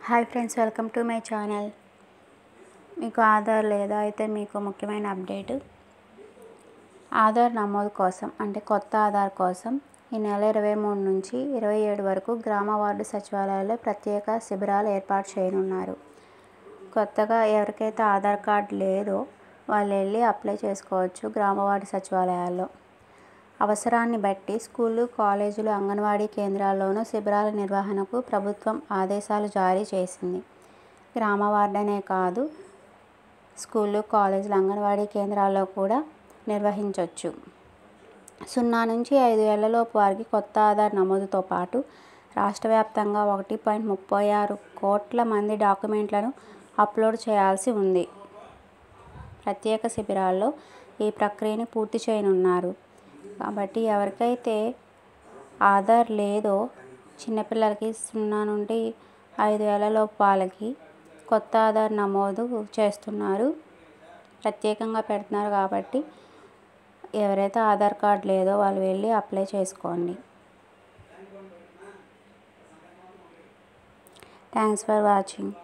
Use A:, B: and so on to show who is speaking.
A: hi friends welcome to my channel మీకు ఆధార్ లేదా అయితే మీకు ముఖ్యమైన అప్డేట్ ఆధార్ నమోదు కోసం అంటే కొత్త ఆధార్ కోసం ఈ నెల ఇరవై మూడు నుంచి ఇరవై ఏడు వరకు గ్రామ వార్డు సచివాలయాల్లో ప్రత్యేక శిబిరాలు ఏర్పాటు చేయనున్నారు కొత్తగా ఎవరికైతే ఆధార్ కార్డ్ లేదో వాళ్ళు వెళ్ళి అప్లై చేసుకోవచ్చు గ్రామ వార్డు సచివాలయాల్లో అవసరాన్ని బట్టి స్కూళ్ళు కాలేజీలు అంగన్వాడీ కేంద్రాల్లోనూ శిబిరాల నిర్వహణకు ప్రభుత్వం ఆదేశాలు జారీ చేసింది గ్రామ వార్డనే కాదు స్కూళ్ళు కాలేజీలు అంగన్వాడీ కేంద్రాల్లో కూడా నిర్వహించవచ్చు సున్నా నుంచి ఐదు ఏళ్లలోపు వారికి కొత్త ఆధార్ నమోదుతో పాటు రాష్ట్ర వ్యాప్తంగా ఒకటి పాయింట్ ముప్పై ఆరు కోట్ల మంది డాక్యుమెంట్లను అప్లోడ్ చేయాల్సి ఉంది ప్రత్యేక శిబిరాల్లో ఈ ప్రక్రియని పూర్తి చేయనున్నారు కాబట్టి ఎవరికైతే ఆధార్ లేదో చిన్నపిల్లలకి సున్నా నుండి ఐదు ఏళ్లలోపు వాళ్ళకి కొత్త ఆధార్ నమోదు చేస్తున్నారు ప్రత్యేకంగా పెడుతున్నారు కాబట్టి ఎవరైతే ఆధార్ కార్డ్ లేదో వాళ్ళు వెళ్ళి అప్లై చేసుకోండి థ్యాంక్స్ ఫర్ వాచింగ్